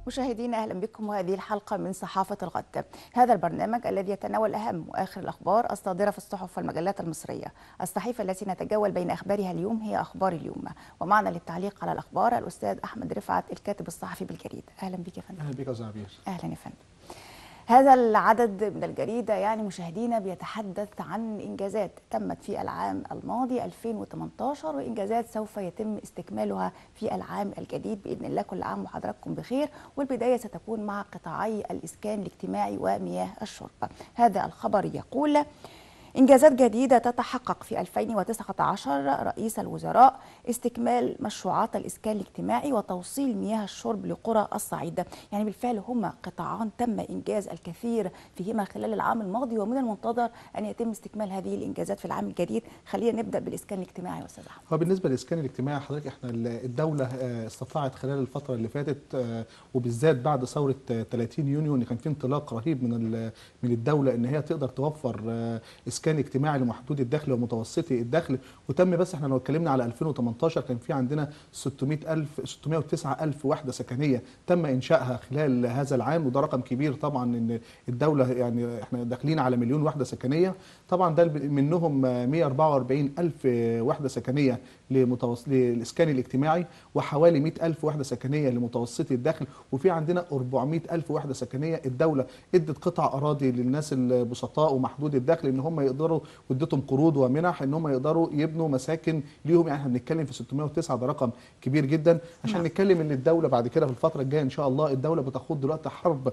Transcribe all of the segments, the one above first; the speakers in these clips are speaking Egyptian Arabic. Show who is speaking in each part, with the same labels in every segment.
Speaker 1: مشاهدينا اهلا بكم وهذه الحلقه من صحافه الغد. هذا البرنامج الذي يتناول اهم واخر الاخبار الصادره في الصحف والمجلات المصريه. الصحيفه التي نتجول بين اخبارها اليوم هي اخبار اليوم. ومعنا للتعليق على الاخبار الاستاذ احمد رفعت الكاتب الصحفي بالجريده. اهلا بك يا فندم.
Speaker 2: اهلا بك يا استاذ عبير.
Speaker 1: اهلا يا فندم. هذا العدد من الجريدة يعني مشاهدينا بيتحدث عن إنجازات تمت في العام الماضي 2018 وإنجازات سوف يتم استكمالها في العام الجديد بإذن الله كل عام وحضراتكم بخير والبداية ستكون مع قطاعي الإسكان الاجتماعي ومياه الشرب هذا الخبر يقول إنجازات جديدة تتحقق في 2019 رئيس الوزراء استكمال مشروعات الإسكان الاجتماعي وتوصيل مياه الشرب لقرى الصعيد يعني بالفعل هما قطاعان تم إنجاز الكثير فيهما خلال العام الماضي ومن المنتظر أن يتم استكمال هذه الإنجازات في العام الجديد خلينا نبدأ بالإسكان الاجتماعي يا أستاذ أحمد
Speaker 2: هو بالنسبة للإسكان الاجتماعي حضرتك احنا الدولة استطاعت خلال الفترة اللي فاتت وبالذات بعد ثورة 30 يونيو ان كان في انطلاق رهيب من من الدولة ان هي تقدر توفر اسكان اجتماعي لمحدود الدخل ومتوسطي الدخل وتم بس احنا لو اتكلمنا على 2018 كان في عندنا 600000 609000 وحده سكنيه تم انشائها خلال هذا العام وده رقم كبير طبعا ان الدوله يعني احنا داخلين على مليون وحده سكنيه طبعا ده منهم 144000 وحده سكنيه لمتوسط للاسكان الاجتماعي وحوالي 100000 وحده سكنيه لمتوسطي الدخل وفي عندنا 400000 وحده سكنيه الدوله ادت قطع اراضي للناس البسطاء ومحدود الدخل ان هم يقدروا واديتهم قروض ومنح ان هم يقدروا يبنوا مساكن ليهم يعني احنا بنتكلم في 609 ده رقم كبير جدا عشان نعم. نتكلم ان الدوله بعد كده في الفتره الجايه ان شاء الله الدوله بتخوض دلوقتي حرب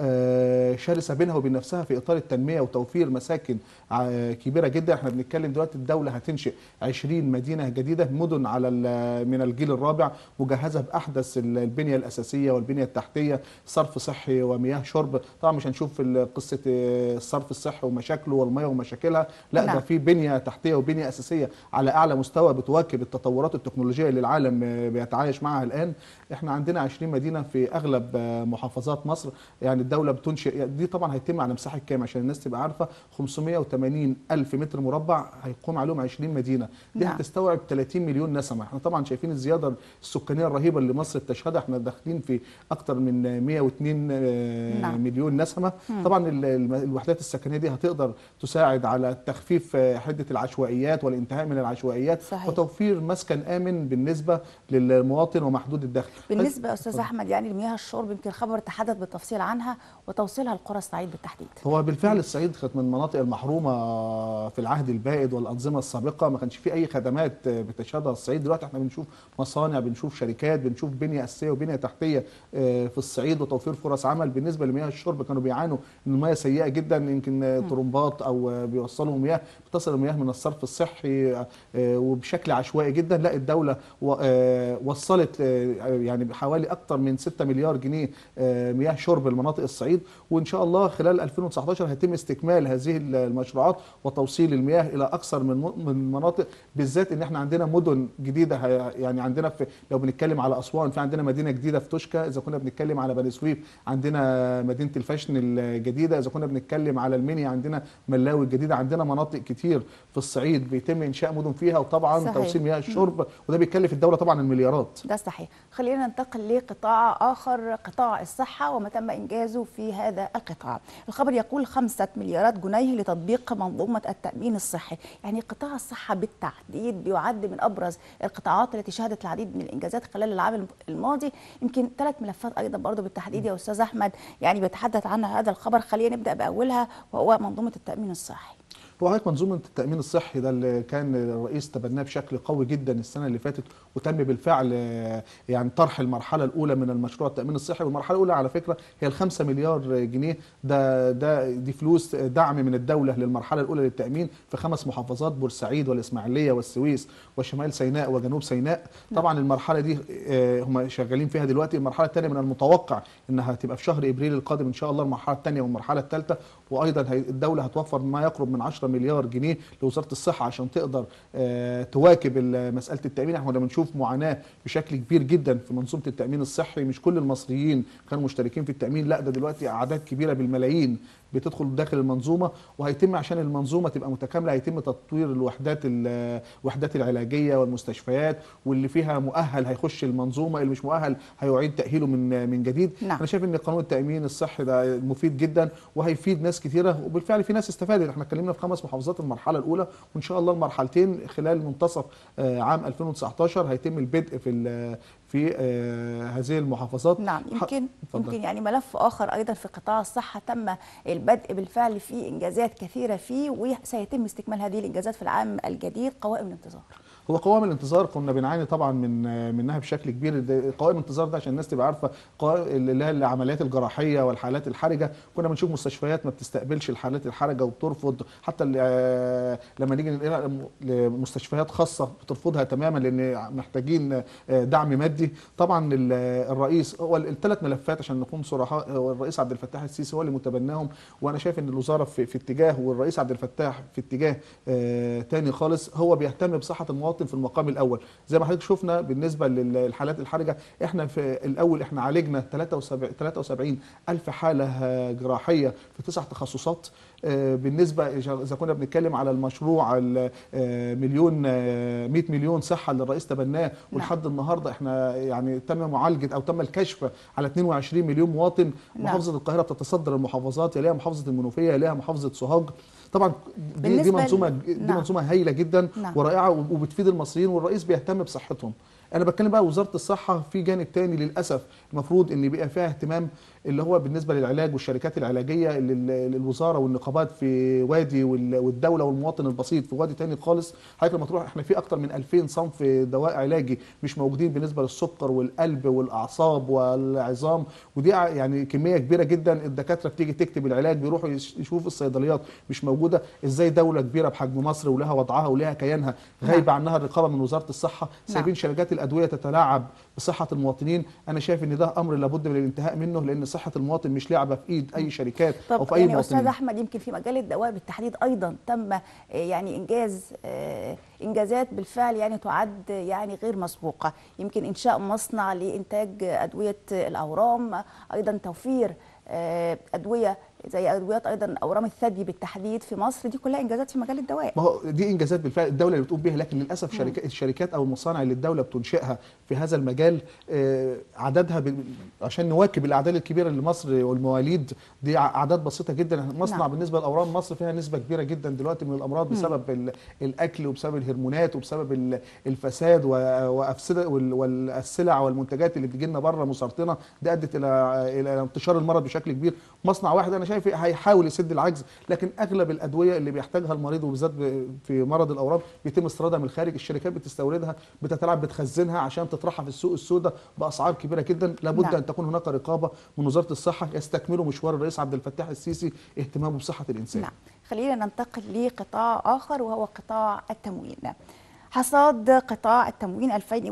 Speaker 2: آه شرسه بينها وبين نفسها في اطار التنميه وتوفير مساكن آه كبيره جدا احنا بنتكلم دلوقتي الدوله هتنشئ 20 مدينه جديده مدن على من الجيل الرابع مجهزه باحدث البنيه الاساسيه والبنيه التحتيه صرف صحي ومياه شرب طبعا مش هنشوف قصه الصرف الصحي ومشاكله والمياه ومشاكلها لا نعم. ده في بنيه تحتيه وبنيه اساسيه على اعلى مستوى بتواكب التطورات التكنولوجيه اللي العالم بيتعايش معها الان احنا عندنا 20 مدينه في اغلب محافظات مصر يعني الدوله بتنشئ دي طبعا هيتم على مساحه كام عشان الناس تبقى عارفه 580 الف متر مربع هيقوم عليهم 20 مدينه دي نعم. هتستوعب 30 مليون نسمه احنا طبعا شايفين الزياده السكانيه الرهيبه اللي مصر بتشهدها احنا داخلين في اكثر من 102 نعم. مليون نسمه م. طبعا الوحدات السكنيه دي هتقدر تساعد على تخفيف حده العشوائيات والانتهاء من العشوائيات
Speaker 1: صحيح.
Speaker 2: وتوفير مسكن امن بالنسبه للمواطن ومحدود الدخل
Speaker 1: بالنسبه استاذ احمد يعني المياه الشرب يمكن الخبر تحدث بالتفصيل عنها وتوصيلها لقرى الصعيد بالتحديد
Speaker 2: هو بالفعل الصعيد كانت من المناطق المحرومه في العهد البائد والانظمه السابقه ما كانش في اي خدمات بتشهدها الصعيد دلوقتي احنا بنشوف مصانع بنشوف شركات بنشوف بنيه اساسيه وبنيه تحتيه في الصعيد وتوفير فرص عمل بالنسبه لمياه الشرب كانوا بيعانوا ان المياه سيئه جدا يمكن طرمبات او بيوصلوا مياه بتصل المياه من الصرف الصحي وبشكل عشوائي جدا لا الدوله وصلت يعني حوالي اكثر من 6 مليار جنيه مياه شرب لمناطق الصعيد وان شاء الله خلال 2019 هيتم استكمال هذه المشروعات وتوصيل المياه الى اكثر من من مناطق بالذات ان احنا عندنا مدن جديده يعني عندنا في لو بنتكلم على اسوان في عندنا مدينه جديده في توشكا اذا كنا بنتكلم على بني سويف عندنا مدينه الفاشن الجديده اذا كنا بنتكلم على المنيا عندنا ملاوي الجديده عندنا مناطق كتير في الصعيد بيتم انشاء مدن فيها وطبعا
Speaker 1: صحيح.
Speaker 2: توصيل مياه الشرب وده بيكلف الدوله طبعا المليارات
Speaker 1: ده صحيح خلينا ننتقل لقطاع اخر قطاع الصحه وما تم انجازه في هذا القطاع الخبر يقول خمسة مليارات جنيه لتطبيق منظومه التامين الصحي يعني قطاع الصحه بالتحديد بيعد من ابرز القطاعات التي شهدت العديد من الانجازات خلال العام الماضي يمكن ثلاث ملفات ايضا برضه بالتحديد يا استاذ احمد يعني بيتحدث عنها هذا الخبر خلينا نبدا باولها وهو منظومه التامين الصحي
Speaker 2: وهيك منظومه التامين الصحي ده اللي كان الرئيس تبناه بشكل قوي جدا السنه اللي فاتت وتم بالفعل يعني طرح المرحله الاولى من المشروع التامين الصحي والمرحله الاولى على فكره هي ال 5 مليار جنيه ده ده دي فلوس دعم من الدوله للمرحله الاولى للتامين في خمس محافظات بورسعيد والاسماعيليه والسويس وشمال سيناء وجنوب سيناء طبعا المرحله دي هم شغالين فيها دلوقتي المرحله الثانيه من المتوقع انها تبقى في شهر ابريل القادم ان شاء الله المرحله الثانيه والمرحله الثالثه وايضا الدوله هتوفر ما يقرب من 10 10 مليار جنيه لوزاره الصحه عشان تقدر آه، تواكب ال- مساله التامين احنا كنا بنشوف معاناه بشكل كبير جدا في منظومه التامين الصحي مش كل المصريين كانوا مشتركين في التامين لا ده دلوقتي اعداد كبيره بالملايين بتدخل داخل المنظومه وهيتم عشان المنظومه تبقى متكامله هيتم تطوير الوحدات ال- الوحدات العلاجيه والمستشفيات واللي فيها مؤهل هيخش المنظومه اللي مش مؤهل هيعيد تاهيله من من جديد
Speaker 1: نعم.
Speaker 2: انا شايف ان قانون التامين الصحي ده مفيد جدا وهيفيد ناس كثيره وبالفعل في ناس استفادت احنا اتكلمنا في خمس محافظات المرحله الاولى وان شاء الله المرحلتين خلال منتصف آه، عام 2019 هيتم البدء في ال- في آه، هذه المحافظات
Speaker 1: نعم
Speaker 2: ح-
Speaker 1: يمكن
Speaker 2: اتفضل.
Speaker 1: يمكن يعني ملف اخر ايضا في قطاع الصحه تم البدء بالفعل في انجازات كثيره فيه وسيتم استكمال هذه الانجازات في العام الجديد قوائم الانتظار
Speaker 2: هو قوائم الانتظار كنا بنعاني طبعا من منها بشكل كبير ده- قوائم الانتظار ده عشان الناس تبقى عارفه قوائم اللي هي العمليات الجراحيه والحالات الحرجه كنا بنشوف مستشفيات ما بتستقبلش الحالات الحرجه وبترفض حتى ال- آه، لما نيجي ننقلها لم- لمستشفيات خاصه بترفضها تماما لان محتاجين آه، دعم مادي طبعا ال- الرئيس هو الثلاث ملفات عشان نكون صراحه هو الرئيس عبد الفتاح السيسي هو اللي متبناهم وانا شايف ان الوزاره في, في اتجاه والرئيس عبد الفتاح في اتجاه آه تاني خالص هو بيهتم بصحه المواطن في المقام الاول زي ما حضرتك شفنا بالنسبه للحالات الحرجه احنا في الاول احنا عالجنا 73 73 الف حاله آه، جراحيه في تسع تخصصات آه، بالنسبه اذا كنا بنتكلم على المشروع ال- آه، مليون آه، 100 مليون صحه اللي الرئيس تبناه ولحد النهارده احنا يعني تم معالجه او تم الكشف على 22 مليون مواطن
Speaker 1: نعم.
Speaker 2: محافظه القاهره بتتصدر المحافظات يليها محافظه المنوفيه يليها محافظه سوهاج طبعا دي, دي
Speaker 1: بالنسبة
Speaker 2: منظومه
Speaker 1: ل-
Speaker 2: دي
Speaker 1: نعم.
Speaker 2: منظومه هايله جدا
Speaker 1: نعم.
Speaker 2: ورائعه وبتفيد المصريين والرئيس بيهتم بصحتهم انا بتكلم بقى وزاره الصحه في جانب تاني للاسف المفروض ان يبقى فيها اهتمام اللي هو بالنسبه للعلاج والشركات العلاجيه اللي ال- الوزاره والنقابات في وادي وال- والدوله والمواطن البسيط في وادي تاني خالص حضرتك لما تروح احنا في اكتر من 2000 صنف دواء علاجي مش موجودين بالنسبه للسكر والقلب والاعصاب والعظام ودي ع- يعني كميه كبيره جدا الدكاتره بتيجي تكتب العلاج بيروحوا يش- يشوفوا الصيدليات مش موجوده ازاي دوله كبيره بحجم مصر ولها وضعها ولها كيانها غايبه عنها الرقابه من وزاره الصحه سايبين شركات الادويه تتلاعب بصحه المواطنين انا شايف ان ده امر لابد من الانتهاء منه لان صحه المواطن مش لعبه في ايد اي شركات او
Speaker 1: طب
Speaker 2: في اي
Speaker 1: يعني استاذ
Speaker 2: مواطنين
Speaker 1: احمد يمكن في مجال الدواء بالتحديد ايضا تم آه، يعني انجاز آه، انجازات بالفعل يعني تعد يعني غير مسبوقه يمكن انشاء مصنع لانتاج ادويه الاورام ايضا توفير آه، ادويه زي ادويات ايضا اورام الثدي بالتحديد في مصر دي كلها انجازات في مجال الدواء
Speaker 2: ما هو دي انجازات بالفعل الدوله اللي بتقوم بيها لكن للاسف شركات الشركات او المصانع اللي الدوله بتنشئها في هذا المجال آه، عددها ب... عشان نواكب الاعداد الكبيره اللي مصر والمواليد دي ع- اعداد بسيطه جدا مصنع
Speaker 1: نعم.
Speaker 2: بالنسبه لاورام مصر فيها نسبه كبيره جدا دلوقتي من الامراض بسبب ال... الاكل وبسبب الهرمونات وبسبب ال- الفساد و... وافسده وال... والسلع والمنتجات اللي بتجي لنا بره مسرطنه دي ادت الى الى انتشار المرض بشكل كبير مصنع واحد انا شايف هيحاول يسد العجز لكن اغلب الادويه اللي بيحتاجها المريض وبالذات ب- في مرض الاورام بيتم استيرادها من الخارج الشركات بتستوردها بتتلاعب بتخزنها عشان تطرحها في السوق السوداء باسعار كبيره جدا لابد
Speaker 1: نعم.
Speaker 2: ان تكون هناك رقابه من وزاره الصحه يستكملوا مشوار الرئيس عبد الفتاح السيسي اهتمامه بصحه الانسان
Speaker 1: نعم خلينا ننتقل لقطاع آخر وهو قطاع التموين حصاد قطاع التموين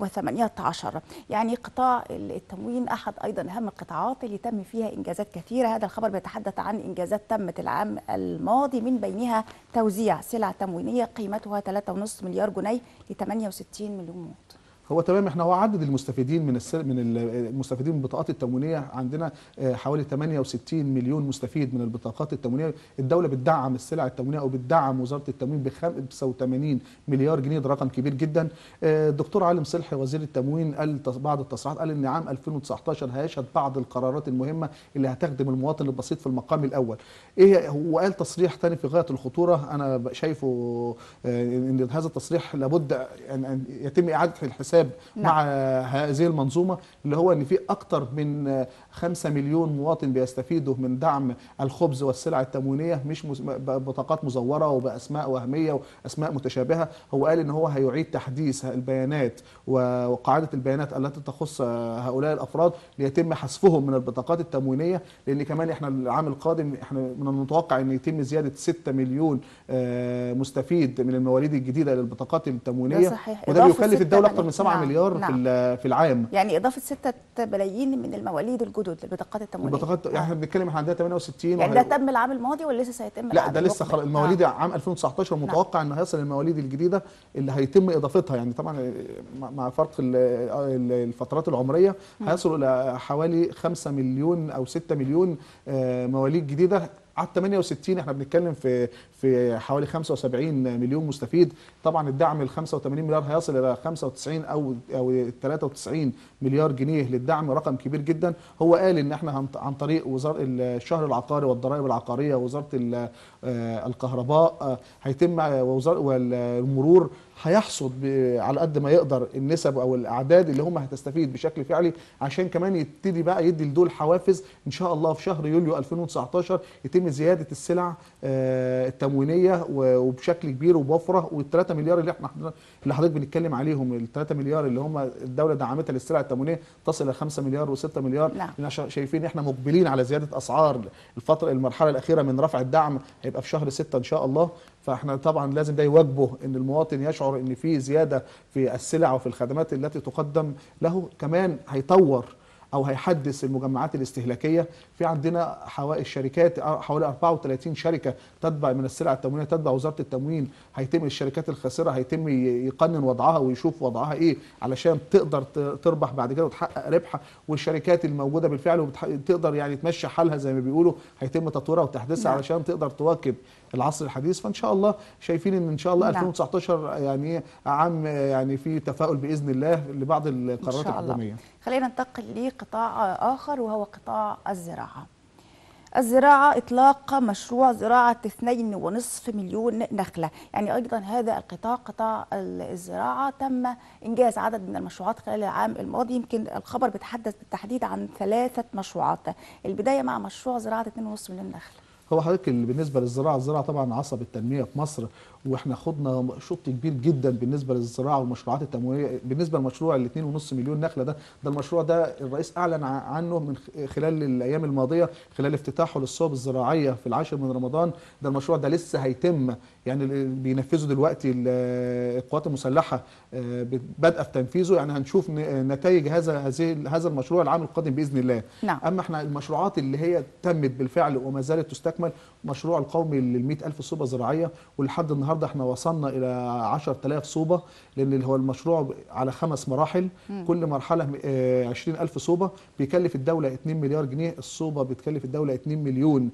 Speaker 1: 2018 يعني قطاع التموين أحد أيضا أهم القطاعات اللي تم فيها إنجازات كثيرة هذا الخبر بيتحدث عن إنجازات تمت العام الماضي من بينها توزيع سلع تموينية قيمتها 3.5 مليار جنيه ل 68 مليون مواطن
Speaker 2: هو تمام احنا هو عدد المستفيدين من السل... من المستفيدين من البطاقات التموينيه عندنا آه، حوالي 68 مليون مستفيد من البطاقات التموينيه الدوله بتدعم السلع التموينيه او بتدعم وزاره التموين ب 85 مليار جنيه ده رقم كبير جدا آه، الدكتور علي صلحي وزير التموين قال تص- بعض التصريحات قال ان عام 2019 هيشهد بعض القرارات المهمه اللي هتخدم المواطن البسيط في المقام الاول ايه هو قال تصريح تاني في غايه الخطوره انا ب- شايفه آه، ان هذا التصريح لابد ان أن يتم اعاده الحساب
Speaker 1: نعم.
Speaker 2: مع هذه المنظومه اللي هو ان في اكثر من 5 مليون مواطن بيستفيدوا من دعم الخبز والسلع التموينيه مش مز- ب- بطاقات مزوره وباسماء وهميه واسماء متشابهه هو قال ان هو هيعيد تحديث البيانات و- وقاعده البيانات التي تخص هؤلاء الافراد ليتم حذفهم من البطاقات التموينيه لان كمان احنا العام القادم احنا من المتوقع ان يتم زياده 6 مليون آه، مستفيد من المواليد الجديده للبطاقات التموينيه
Speaker 1: ده صحيح.
Speaker 2: وده
Speaker 1: إضافة
Speaker 2: بيكلف
Speaker 1: 6
Speaker 2: الدوله اكثر من
Speaker 1: مليون.
Speaker 2: 7
Speaker 1: نعم،
Speaker 2: مليار في
Speaker 1: نعم.
Speaker 2: ال- في العام
Speaker 1: يعني اضافه 6 ملايين من المواليد الجدد للبطاقات التموينيه
Speaker 2: البطاقات يعني
Speaker 1: آه.
Speaker 2: احنا بنتكلم احنا عندنا 68
Speaker 1: يعني
Speaker 2: وهي-
Speaker 1: ده تم العام الماضي ولا لسه سيتم
Speaker 2: لا
Speaker 1: العام
Speaker 2: ده لسه
Speaker 1: المقبل؟
Speaker 2: خلاص المواليد عام 2019 متوقع ان هيصل المواليد الجديده اللي هيتم اضافتها يعني طبعا مع- مع فرق ال- ال- الفترات العمريه هيصلوا الى حوالي 5 مليون او 6 مليون آه، مواليد جديده على 68 احنا بنتكلم في في حوالي 75 مليون مستفيد طبعا الدعم ال 85 مليار هيصل الى 95 او او 93 مليار جنيه للدعم رقم كبير جدا هو قال ان احنا عن- عن طريق وزاره الشهر العقاري والضرائب العقاريه ووزاره ال- آه، الكهرباء آه، هيتم آه، ووزاره والمرور هيحصد ب- على قد ما يقدر النسب او الاعداد اللي هم هتستفيد بشكل فعلي عشان كمان يبتدي بقى يدي لدول حوافز ان شاء الله في شهر يوليو 2019 يتم زياده السلع آه، التموينيه و- وبشكل كبير وبوفره وال3 مليار اللي احنا اللي حضرتك بنتكلم عليهم ال3 مليار اللي هم الدوله دعمتها للسلع التموينيه تصل الى 5 مليار و6 مليار
Speaker 1: نعم.
Speaker 2: لان عشان شايفين احنا مقبلين على زياده اسعار الفتره المرحله الاخيره من رفع الدعم هيبقى في شهر 6 ان شاء الله فاحنا طبعا لازم ده يواجبه ان المواطن يشعر ان في زياده في السلع وفي الخدمات التي تقدم له كمان هيطور او هيحدث المجمعات الاستهلاكيه في عندنا حوالي الشركات حوالي 34 شركه تتبع من السلع التموينيه تتبع وزاره التموين هيتم الشركات الخاسره هيتم ي- يقنن وضعها ويشوف وضعها ايه علشان تقدر ت- تربح بعد كده وتحقق ربح والشركات الموجوده بالفعل وتقدر يعني تمشي حالها زي ما بيقولوا هيتم تطويرها وتحديثها
Speaker 1: نعم.
Speaker 2: علشان تقدر تواكب العصر الحديث فان شاء الله شايفين ان ان شاء الله
Speaker 1: نعم.
Speaker 2: 2019 يعني عام يعني في تفاؤل باذن الله لبعض القرارات
Speaker 1: شاء الله.
Speaker 2: الحكوميه
Speaker 1: خلينا ننتقل لقطاع آخر وهو قطاع الزراعة الزراعة إطلاق مشروع زراعة 2.5 مليون نخلة يعني أيضا هذا القطاع قطاع الزراعة تم إنجاز عدد من المشروعات خلال العام الماضي يمكن الخبر بيتحدث بالتحديد عن ثلاثة مشروعات البداية مع مشروع زراعة 2.5 مليون نخلة
Speaker 2: هو حضرتك اللي بالنسبه للزراعه الزراعه طبعا عصب التنميه في مصر واحنا خدنا شوط كبير جدا بالنسبه للزراعه والمشروعات التموينيه بالنسبه لمشروع ال 2.5 مليون نخله ده ده المشروع ده الرئيس اعلن ع- عنه من خ- خلال الايام الماضيه خلال افتتاحه للصوب الزراعيه في العاشر من رمضان ده المشروع ده لسه هيتم يعني اللي بينفذه دلوقتي ال- القوات المسلحه آه، بادئه في تنفيذه يعني هنشوف ن- نتائج هذا هذه هذا المشروع العام القادم باذن الله
Speaker 1: نعم.
Speaker 2: اما احنا المشروعات اللي هي تمت بالفعل وما زالت تستكمل مشروع القومي لل ألف صوبه زراعيه ولحد النهارده احنا وصلنا الى 10000 صوبه لان اللي هو المشروع على خمس مراحل كل مرحله آه، 20000 صوبه بيكلف الدوله 2 مليار جنيه الصوبه بتكلف الدوله 2 مليون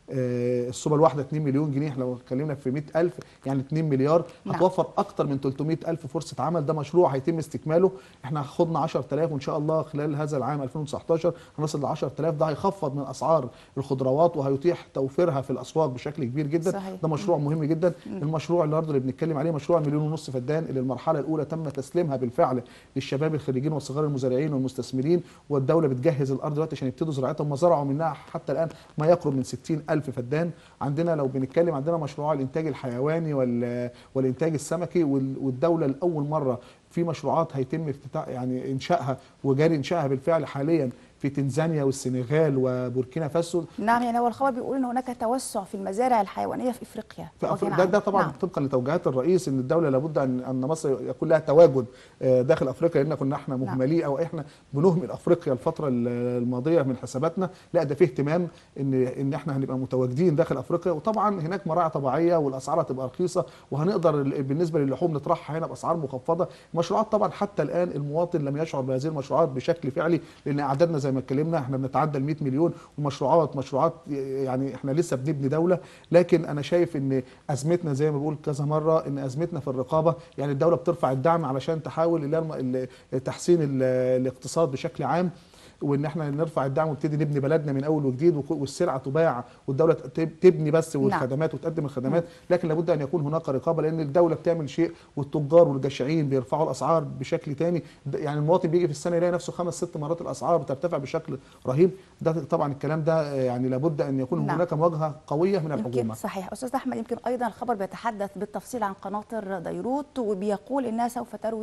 Speaker 2: آه، الصوبه الواحده 2 مليون جنيه احنا لو اتكلمنا في 100000 يعني 2 مليار
Speaker 1: نعم.
Speaker 2: هتوفر اكتر من 300000 فرصه عمل ده مشروع هيتم استكماله احنا خدنا 10000 وان شاء الله خلال هذا العام 2019 هنصل ل 10000 ده هيخفض من اسعار الخضروات وهيتيح توفيرها في الاسواق بشكل كبير جدا
Speaker 1: صحيح.
Speaker 2: ده مشروع مهم جدا المشروع اللي برضه اللي بنتكلم عليه مشروع مليون ونص فدان اللي المرحله الاولى تم تسليمها بالفعل للشباب الخريجين والصغار المزارعين والمستثمرين والدوله بتجهز الارض دلوقتي عشان يبتدوا زراعتهم هم زرعوا منها حتى الان ما يقرب من 60 الف فدان عندنا لو بنتكلم عندنا مشروع الانتاج الحيواني وال- والانتاج السمكي وال- والدوله لاول مره في مشروعات هيتم افتتاح يعني انشائها وجاري انشائها بالفعل حاليا في تنزانيا والسنغال وبوركينا فاسو
Speaker 1: نعم يعني هو الخبر بيقول ان هناك توسع في المزارع الحيوانيه في افريقيا
Speaker 2: في
Speaker 1: وجه
Speaker 2: أفريقيا ده,
Speaker 1: عام.
Speaker 2: ده طبعا
Speaker 1: نعم.
Speaker 2: طبقا لتوجيهات الرئيس ان الدوله لابد ان ان مصر يكون لها تواجد آه، داخل افريقيا لان كنا احنا مهملين او احنا بنهمل افريقيا الفتره ال- الماضيه من حساباتنا لا ده فيه اهتمام ان ان احنا هنبقى متواجدين داخل افريقيا وطبعا هناك مراعي طبيعيه والاسعار هتبقى رخيصه وهنقدر ال- بالنسبه للحوم نطرحها هنا باسعار مخفضه المشروعات طبعا حتى الان المواطن لم يشعر بهذه المشروعات بشكل فعلي لان اعدادنا زي ما اتكلمنا احنا بنتعدى ال 100 مليون ومشروعات مشروعات يعني احنا لسه بنبني دوله لكن انا شايف ان ازمتنا زي ما بقول كذا مره ان ازمتنا في الرقابه يعني الدوله بترفع الدعم علشان تحاول اللي هي الم- ال- تحسين ال- الاقتصاد بشكل عام وان احنا نرفع الدعم ونبتدي نبني بلدنا من اول وجديد وك- والسلعه تباع والدوله تب- تبني بس والخدمات وتقدم الخدمات لكن لابد ان يكون هناك رقابه لان الدوله بتعمل شيء والتجار والجشعين بيرفعوا الاسعار بشكل تاني ده- يعني المواطن بيجي في السنه يلاقي نفسه خمس ست مرات الاسعار بترتفع بشكل رهيب ده طبعا الكلام ده آه، يعني لابد ان يكون
Speaker 1: نعم.
Speaker 2: هناك مواجهه قويه من
Speaker 1: يمكن
Speaker 2: الحكومه
Speaker 1: صحيح استاذ احمد يمكن ايضا الخبر بيتحدث بالتفصيل عن قناطر ديروت وبيقول انها سوف تروي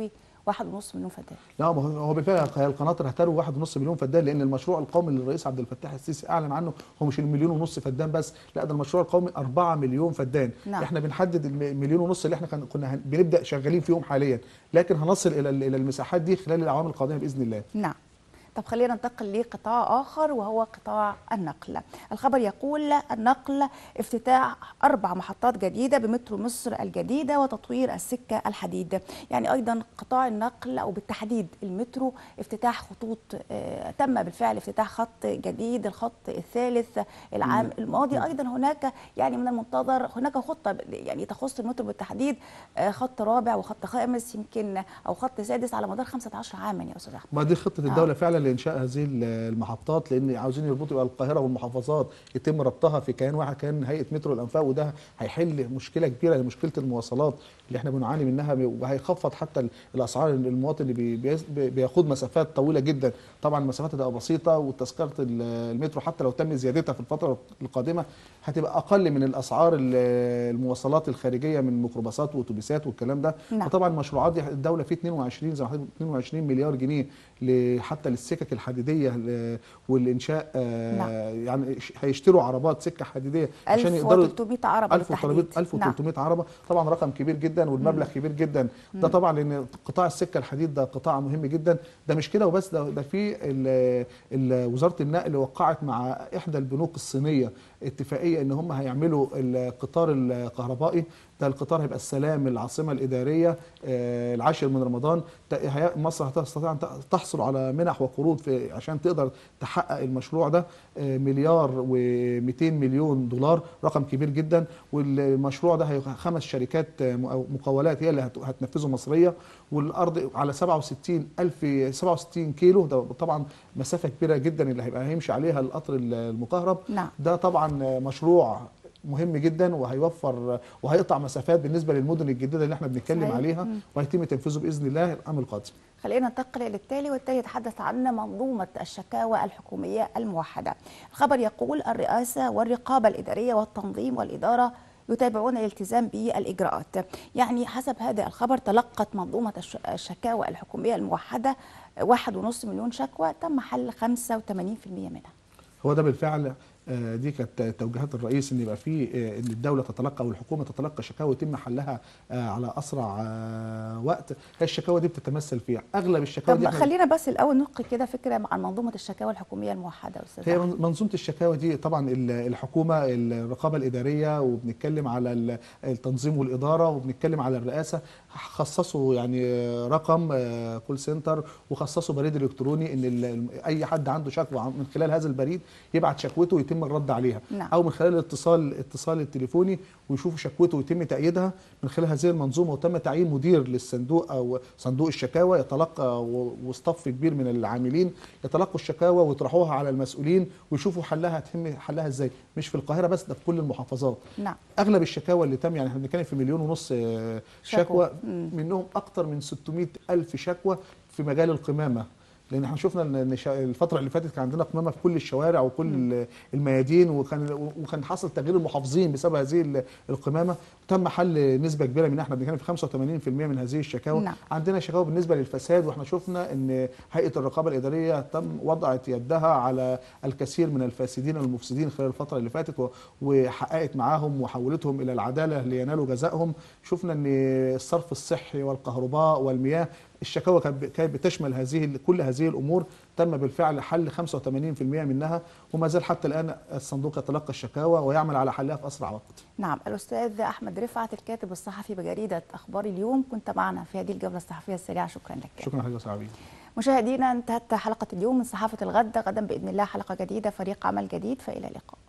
Speaker 1: واحد ونص مليون فدان
Speaker 2: لا ما هو هو بالفعل هي القناطر هتروي واحد ونص مليون فدان لان المشروع القومي اللي الرئيس عبد الفتاح السيسي اعلن عنه هو مش المليون ونص فدان بس لا ده المشروع القومي 4 مليون فدان
Speaker 1: نعم.
Speaker 2: احنا بنحدد المليون ونص اللي احنا كان- كنا هن- بنبدا شغالين فيهم حاليا لكن هنصل الى ال- الى المساحات دي خلال الاعوام القادمه باذن الله
Speaker 1: نعم طب خلينا ننتقل لقطاع آخر وهو قطاع النقل الخبر يقول النقل افتتاح أربع محطات جديدة بمترو مصر الجديدة وتطوير السكة الحديد يعني أيضا قطاع النقل أو بالتحديد المترو افتتاح خطوط آه، تم بالفعل افتتاح خط جديد الخط الثالث العام الماضي أيضا هناك يعني من المنتظر هناك خطة يعني تخص المترو بالتحديد آه، خط رابع وخط خامس يمكن أو خط سادس على مدار 15 عاما يا أستاذ أحمد
Speaker 2: ما دي خطه الدوله فعلا لانشاء هذه المحطات لان عاوزين يربطوا يبقى القاهره والمحافظات يتم ربطها في كيان واحد كيان هيئه مترو الانفاق وده هيحل مشكله كبيره مشكله المواصلات اللي احنا بنعاني منها وهيخفض حتى ال- الاسعار المواطن اللي بي- بيس- بي- بياخد مسافات طويله جدا طبعا المسافات هتبقى بسيطه وتذكره ال- المترو حتى لو تم زيادتها في الفتره القادمه هتبقى اقل من الاسعار ال- المواصلات الخارجيه من ميكروباصات واتوبيسات والكلام ده
Speaker 1: نعم.
Speaker 2: وطبعا المشروعات دي الدوله فيه 22 زي ما حضرتك 22 مليار جنيه ل- حتى للسكك الحديديه ل- والانشاء آه،
Speaker 1: نعم.
Speaker 2: يعني ش- هيشتروا عربات سكه حديديه عشان يقدروا
Speaker 1: 1300 عربة
Speaker 2: 1300
Speaker 1: بالتحديد
Speaker 2: 1300 عربه طبعا رقم كبير جدا والمبلغ كبير جدا ده طبعا لان قطاع السكه الحديد ده قطاع مهم جدا ده مش كده وبس ده ده في ال- ال- وزاره النقل وقعت مع احدى البنوك الصينيه اتفاقيه ان هم هيعملوا القطار الكهربائي ده القطار هيبقى السلام العاصمه الاداريه آه، العاشر من رمضان ده هي- مصر هتستطيع ان تحصل على منح وقروض في عشان تقدر تحقق المشروع ده آه، مليار و200 مليون دولار رقم كبير جدا والمشروع ده هي خمس شركات آه، م- مقاولات هي اللي هت- هتنفذه مصريه والارض على 67 الف 67 كيلو ده طبعا مسافه كبيره جدا اللي هيبقى هيمشي عليها القطر المكهرب
Speaker 1: نعم.
Speaker 2: ده طبعا مشروع مهم جدا وهيوفر وهيقطع مسافات بالنسبه للمدن الجديده اللي احنا بنتكلم
Speaker 1: صحيح.
Speaker 2: عليها
Speaker 1: مم.
Speaker 2: وهيتم تنفيذه باذن الله العام القادم
Speaker 1: خلينا ننتقل إلى التالي والتالي يتحدث عن منظومة الشكاوى الحكومية الموحدة الخبر يقول الرئاسة والرقابة الإدارية والتنظيم والإدارة يتابعون الالتزام بالإجراءات يعني حسب هذا الخبر تلقت منظومة الش- الشكاوى الحكومية الموحدة واحد ونص مليون شكوى تم حل 85% منها
Speaker 2: هو ده بالفعل آه، دي كانت توجيهات الرئيس ان يبقى في آه، ان الدوله تتلقى او الحكومه تتلقى شكاوى يتم حلها آه، على اسرع آه، وقت هي الشكاوى دي بتتمثل فيها اغلب الشكاوى دي
Speaker 1: طب
Speaker 2: إحنا-
Speaker 1: خلينا بس الأول نلقي كده فكرة عن منظومة الشكاوى الحكومية الموحدة أستاذ
Speaker 2: هي
Speaker 1: أحمد.
Speaker 2: من- منظومه الشكاوى دي طبعا ال- الحكومه الرقابه الاداريه وبنتكلم على ال- التنظيم والاداره وبنتكلم على الرئاسه خصصوا يعني رقم آه، كول سنتر وخصصوا بريد الكتروني ان ال- اي حد عنده شكوى عن- من خلال هذا البريد يبعت شكوته ويتم الرد عليها
Speaker 1: نعم.
Speaker 2: او من خلال الاتصال الاتصال التليفوني ويشوفوا شكوته ويتم تأييدها من خلال هذه المنظومه وتم تعيين مدير للصندوق او صندوق الشكاوى يتلقى و- وصف كبير من العاملين يتلقوا الشكاوى ويطرحوها على المسؤولين ويشوفوا حلها تتم حلها ازاي مش في القاهره بس ده في كل المحافظات
Speaker 1: نعم
Speaker 2: اغلب الشكاوى اللي تم يعني احنا بنتكلم في مليون ونص آه،
Speaker 1: شكوى.
Speaker 2: شكوى
Speaker 1: مم.
Speaker 2: منهم اكتر من 600 الف شكوى في مجال القمامه لان احنا شفنا ان إن شا- الفتره اللي فاتت كان عندنا قمامه في كل الشوارع وكل الميادين وكان وكان حصل تغيير المحافظين بسبب هذه ال- القمامه تم حل نسبه كبيره منها احنا بنتكلم في 85% من هذه الشكاوى
Speaker 1: نعم.
Speaker 2: عندنا شكاوى بالنسبه للفساد واحنا شفنا ان هيئه الرقابه الاداريه تم وضعت يدها على الكثير من الفاسدين المفسدين خلال الفتره اللي فاتت و- وحققت معاهم وحولتهم الى العداله لينالوا جزائهم شفنا ان الصرف الصحي والكهرباء والمياه الشكاوى كانت كانت بتشمل هذه كل هذه الامور تم بالفعل حل 85% منها وما زال حتى الان الصندوق يتلقى الشكاوى ويعمل على حلها في اسرع وقت
Speaker 1: نعم الأستاذ أحمد رفعت الكاتب الصحفي بجريدة أخبار اليوم كنت معنا في هذه الجولة الصحفية السريعة شكرا لك
Speaker 2: شكرا حضرتك يا صاحبي
Speaker 1: مشاهدينا انتهت حلقة اليوم من صحافة الغد غدا بإذن الله حلقة جديدة فريق عمل جديد فإلى اللقاء